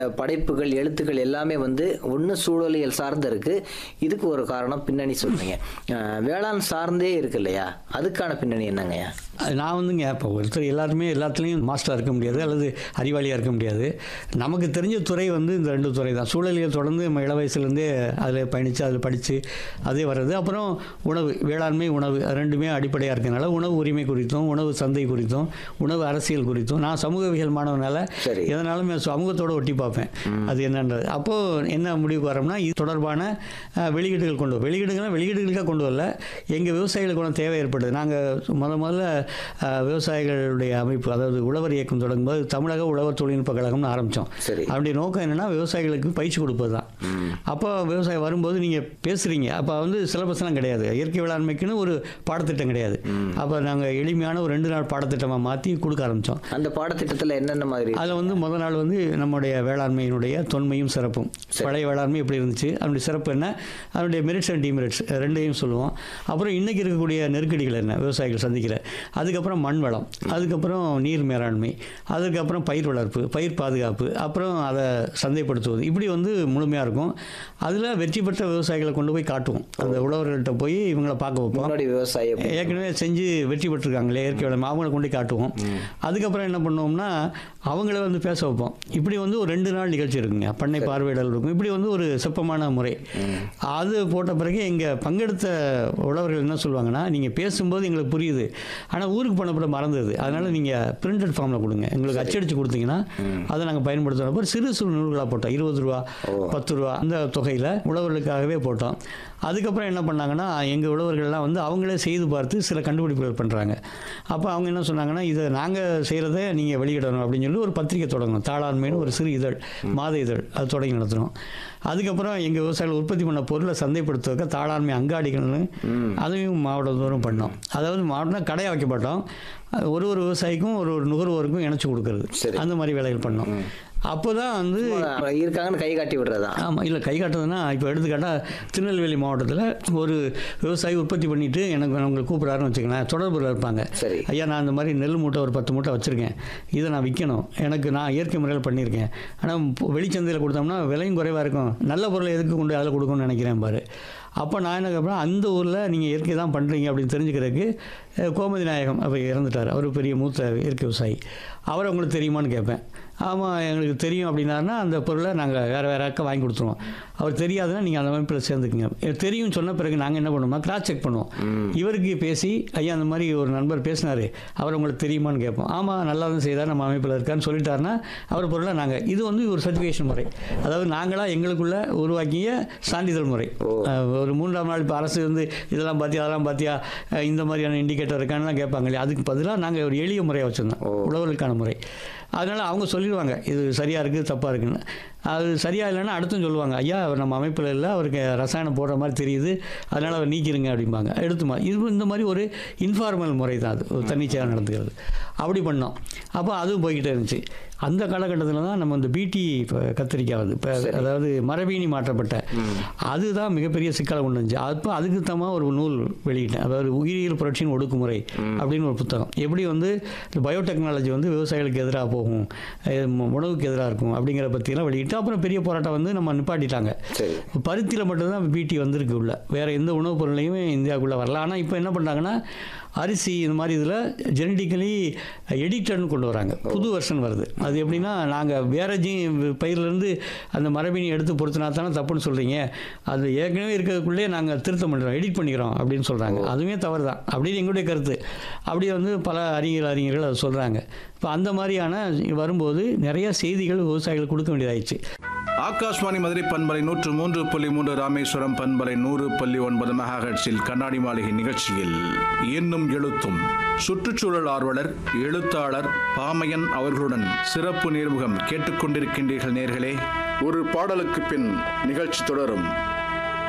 படைப்புகள் எழுத்துக்கள் எல்லாமே வந்து ஒன்று சூழலியல் சார்ந்து இருக்கு இதுக்கு ஒரு காரணம் பின்னணி சொல்றீங்க அஹ், வேளாண் சார்ந்தே இருக்கு இல்லையா அதுக்கான பின்னணி என்னங்கய்யா அது நான் வந்துங்க இப்போ ஒருத்தர் எல்லாருமே எல்லாத்துலேயும் மாஸ்டராக இருக்க முடியாது அல்லது அறிவாளியாக இருக்க முடியாது நமக்கு தெரிஞ்ச துறை வந்து இந்த ரெண்டு துறை தான் சூழலியல் தொடர்ந்து நம்ம இள வயசுலேருந்தே அதில் பயணித்து அதில் படித்து அதே வர்றது அப்புறம் உணவு வேளாண்மை உணவு அது ரெண்டுமே அடிப்படையாக இருக்கனால உணவு உரிமை குறித்தும் உணவு சந்தை குறித்தும் உணவு அரசியல் குறித்தும் நான் சமூகவியல் மாணவனால சரி. எதனாலும் சமூகத்தோட ஒட்டி பார்ப்பேன் அது என்னன்றது அப்போது என்ன முடிவுக்கு வரோம்னா இது தொடர்பான அஹ், வெளியீடுகள் கொண்டு வரும் வெளியீடுகள்லாம் வெளியீடுகளுக்காக கொண்டு வரல எங்கள் விவசாயிகளுக்கு ஒன்றும் தேவை ஏற்படுது நாங்கள் முத முதல்ல அஹ், விவசாயிகளுடைய அமைப்பு அதாவது உழவர் இயக்கம் தொடங்கும்போது தமிழக உழவர் தொழில்நுட்ப கழகம்னு ஆரம்பித்தோம் சரி. அப்படி நோக்கம் என்னென்னா விவசாயிகளுக்கு பயிற்சி கொடுப்பது தான் அப்போ விவசாயம் வரும்போது நீங்கள் பேசுகிறீங்க அப்போ வந்து சிலபஸ்லாம் கிடையாது இயற்கை வேளாண்மைக்குன்னு ஒரு பாடத்திட்டம் கிடையாது அப்போ நாங்கள் எளிமையான ஒரு ரெண்டு நாள் பாடத்திட்டமாக மாற்றி கொடுக்க ஆரம்பித்தோம் அந்த பாடத்திட்டத்தில் என்னென்ன மாதிரி அதில் வந்து முத நாள் வந்து நம்முடைய வேளாண்மையினுடைய தொன்மையும் சிறப்பும் பழைய வேளாண்மை எப்படி இருந்துச்சு அதனுடைய சிறப்பு என்ன அதனுடைய மெரிட்ஸ் அண்ட் டிமெரிட்ஸ் ரெண்டையும் சொல்லுவோம் அப்புறம் இன்றைக்கி இருக்கக்கூடிய நெருக்கடிகள் என்ன விவசாயிகள் சந்திக்கிற அதுக்கப்புறம் மண் வளம் அதுக்கப்புறம் நீர் மேலாண்மை அதுக்கப்புறம் பயிர் வளர்ப்பு பயிர் பாதுகாப்பு அப்புறம் அதை சந்தைப்படுத்துவது இப்படி வந்து முழுமையாக இருக்கும் அதில் வெற்றி பெற்ற விவசாயிகளை கொண்டு போய் காட்டுவோம் அந்த உழவர்கள்ட்ட போய் இவங்களை பார்க்க வைப்போம் முன்னாடி விவசாயம் ஏற்கனவே செஞ்சு வெற்றி பெற்றிருக்காங்களே இயற்கை வேளாண்மை அவங்கள கொண்டு போய் காட்டுவோம் அதுக்கப்புறம் என்ன பண்ணுவோம்னா அவங்கள வந்து பேச வைப்போம் இப்படி வந்து ஒரு ரெண்டு நாள் நிகழ்ச்சி இருக்குங்க பண்ணை பார்வையிடல் இருக்கும் இப்படி வந்து ஒரு சிற்பமான முறை அது போட்ட பிறகு எங்கள் பங்கெடுத்த உழவர்கள் என்ன சொல்லுவாங்கன்னா நீங்கள் பேசும்போது எங்களுக்கு புரியுது ஆனால் ஊருக்கு போனப்பட மறந்தது அதனால் நீங்கள் பிரிண்டட் ஃபார்மில் கொடுங்க எங்களுக்கு அச்சடித்து கொடுத்தீங்கன்னா அதை நாங்கள் பயன்படுத்துகிறோம் அப்புறம் சிறு சிறு நூல்களாக போட்டோம் இருபது ரூபா பத்து ரூபா அந்த தொகையில் உழவர்களுக்காகவே போட்டோம் அதுக்கப்புறம் என்ன பண்ணாங்கன்னா எங்கள் உழவர்கள்லாம் வந்து அவங்களே செய்து பார்த்து சில கண்டுபிடிப்புகள் பண்ணுறாங்க அப்போ அவங்க என்ன சொன்னாங்கன்னா இதை நாங்கள் செய்கிறத நீங்கள் வெளியிடணும் அப்படின்னு சொல்லி ஒரு பத்திரிக்கை தொடங்கணும் தாளாண்மைன்னு ஒரு சிறு இதழ் மாத இதழ் அது தொடங்கி நடத்தணும் அதுக்கப்புறம் எங்கள் விவசாயிகள் உற்பத்தி பண்ண பொருளை சந்தைப்படுத்துவதற்கு தாளாண்மை அங்காடிகள்னு அதையும் மாவட்டத்தோறும் பண்ணோம் அதாவது மாவட்டம் கடையாக வைக்க மாட்டோம் அது ஒரு ஒரு விவசாயிக்கும் ஒரு ஒரு நுகர்வோருக்கும் இணைச்சி கொடுக்கறது சரி. அந்த மாதிரி வேலைகள் பண்ணோம் அப்போ தான் வந்து இருக்காங்கன்னு கை காட்டி விடுறதா ஆமாம் இல்லை கை காட்டுறதுன்னா இப்போ எடுத்துக்காட்டால் திருநெல்வேலி மாவட்டத்தில் ஒரு விவசாயி உற்பத்தி பண்ணிட்டு எனக்கு அவங்க கூப்பிட்றாருன்னு வச்சுக்கங்களேன் தொடர்பில் இருப்பாங்க சரி. ஐயா நான் இந்த மாதிரி நெல் மூட்டை ஒரு பத்து மூட்டை வச்சுருக்கேன் இதை நான் விற்கணும் எனக்கு நான் இயற்கை முறையில் பண்ணியிருக்கேன் ஆனால் வெளிச்சந்தையில் கொடுத்தோம்னா விலையும் குறைவாக இருக்கும் நல்ல பொருளை எதுக்கு கொண்டு அதில் கொடுக்கணும்னு நினைக்கிறேன் பாரு அப்போ நான் என்ன கேட்பேன் அந்த ஊரில் நீங்கள் இயற்கை தான் பண்ணுறீங்க அப்படின்னு தெரிஞ்சுக்கிறதுக்கு அஹ், கோமதி நாயகம் அப்போ இறந்துட்டார் அவர் பெரிய மூத்த இயற்கை விவசாயி அவர் உங்களுக்கு தெரியுமான்னு கேட்பேன் ஆமாம் எங்களுக்கு தெரியும் அப்படின்னாருன்னா அந்த பொருளை நாங்கள் வேறு வேறு அக்கா வாங்கி கொடுத்துருவோம் அவர் தெரியாதுன்னா நீங்கள் அந்த அமைப்பில் சேர்ந்துக்குங்க எனக்கு தெரியும் சொன்ன பிறகு நாங்கள் என்ன பண்ணுவோம்னா கிராஸ் செக் பண்ணுவோம் இவருக்கு பேசி ஐயா அந்த மாதிரி ஒரு நண்பர் பேசினார் அவர் உங்களுக்கு தெரியுமான்னு கேட்போம் ஆமாம் நல்லா தான் செய்தார் நம்ம அமைப்பில் இருக்கான்னு சொல்லிட்டாருன்னா அவர் பொருளை நாங்கள் இது வந்து ஒரு சர்டிஃபிகேஷன் முறை அதாவது நாங்களாக எங்களுக்குள்ள உருவாக்கிய சான்றிதழ் முறை அஹ், ஒரு மூன்றாம் நாள் இப்போ அரசு வந்து இதெல்லாம் பார்த்தியா அதெல்லாம் பார்த்தியா அஹ், இந்த மாதிரியான இண்டிகேட்டர் இருக்கான்லாம் கேட்பாங்க இல்லையா அதுக்கு பதிலாக நாங்கள் ஒரு எளிய முறையை வச்சுருந்தோம் உழவர்களுக்கான முறை அதனால் அவங்க சொல்லிடுவாங்க இது சரியாக இருக்குது தப்பாக இருக்குன்னு அது சரியாக இல்லைன்னா அடுத்தும் சொல்லுவாங்க ஐயா அவர் நம்ம அமைப்பில் இல்லை அவருக்கு ரசாயனம் போடுற மாதிரி தெரியுது அதனால் அவர் நீக்கிருங்க அப்படிம்பாங்க எடுத்துமா இது இந்த மாதிரி ஒரு இன்ஃபார்மல் முறை தான் அது ஒரு தன்னிச்சையாக நடந்துக்கிறது அப்படி பண்ணோம் அப்போ அதுவும் போய்கிட்டே இருந்துச்சு அந்த காலகட்டத்தில் தான் நம்ம இந்த பிடி இப்போ கத்திரிக்காய் வந்து இப்போ அதாவது மரபீனி மாற்றப்பட்ட அதுதான் மிகப்பெரிய சிக்கலை கொண்டு வந்துச்சு அப்போ அதுக்கு தமா ஒரு நூல் வெளியிட்டேன் அதாவது உயிரியல் புரட்சியின் ஒடுக்குமுறை அப்படின்னு ஒரு புத்தகம் எப்படி வந்து இந்த பயோடெக்னாலஜி வந்து விவசாயிகளுக்கு எதிராக போகும் அஹ் ம- உணவுக்கு எதிராக இருக்கும் அப்படிங்கிற பற்றியெல்லாம் வெளியிட்டு அப்புறம் பெரிய போராட்டம் வந்து நம்ம நிப்பாட்டிட்டாங்க சரி பருத்தியில் மட்டும்தான் பிடி வந்திருக்கு உள்ள வேறு எந்த உணவுப் பொருளையுமே இந்தியாவுக்குள்ளே வரல ஆனால் இப்போ என்ன பண்ணுறாங்கன்னா அரிசி இந்த மாதிரி இதில் ஜெனட்டிக்கலி எடிட்டட்னு கொண்டு வராங்க புது வெர்ஷன் வருது அது எப்படின்னா நாங்கள் வேற ஜீ பயிர்லேருந்து அந்த மரபினி எடுத்து பொறுத்தினா தானே தப்புன்னு சொல்கிறீங்க அது ஏற்கனவே இருக்கிறதுக்குள்ளே நாங்கள் திருத்தம் பண்ணுறோம் எடிட் பண்ணிக்கிறோம் அப்படின்னு சொல்கிறாங்க அதுவுமே தவறு தான் அப்படின்னு எங்களுடைய கருத்து அப்படியே வந்து பல அறிஞர் அறிஞர்கள் அதை சொல்கிறாங்க இப்போ அந்த மாதிரியான வரும்போது நிறைய செய்திகள் விவசாயிகளுக்கு கொடுக்க வேண்டியதாயிடுச்சு ஆகாஷ்வாணி மதுரை பண்பலை நூற்று மூன்று புள்ளி மூன்று ராமேஸ்வரம் பண்பலை நூறு புள்ளி ஒன்பது மெகாஹெட்ஸில் கண்ணாடி மாளிகை நிகழ்ச்சியில் இன்னும் எழுத்தும் சுற்றுச்சூழல் ஆர்வலர் எழுத்தாளர் பாமையன் அவர்களுடன் சிறப்பு நேர்முகம் கேட்டுக்கொண்டிருக்கின்றீர்கள் நேர்களே ஒரு பாடலுக்கு பின் நிகழ்ச்சி தொடரும்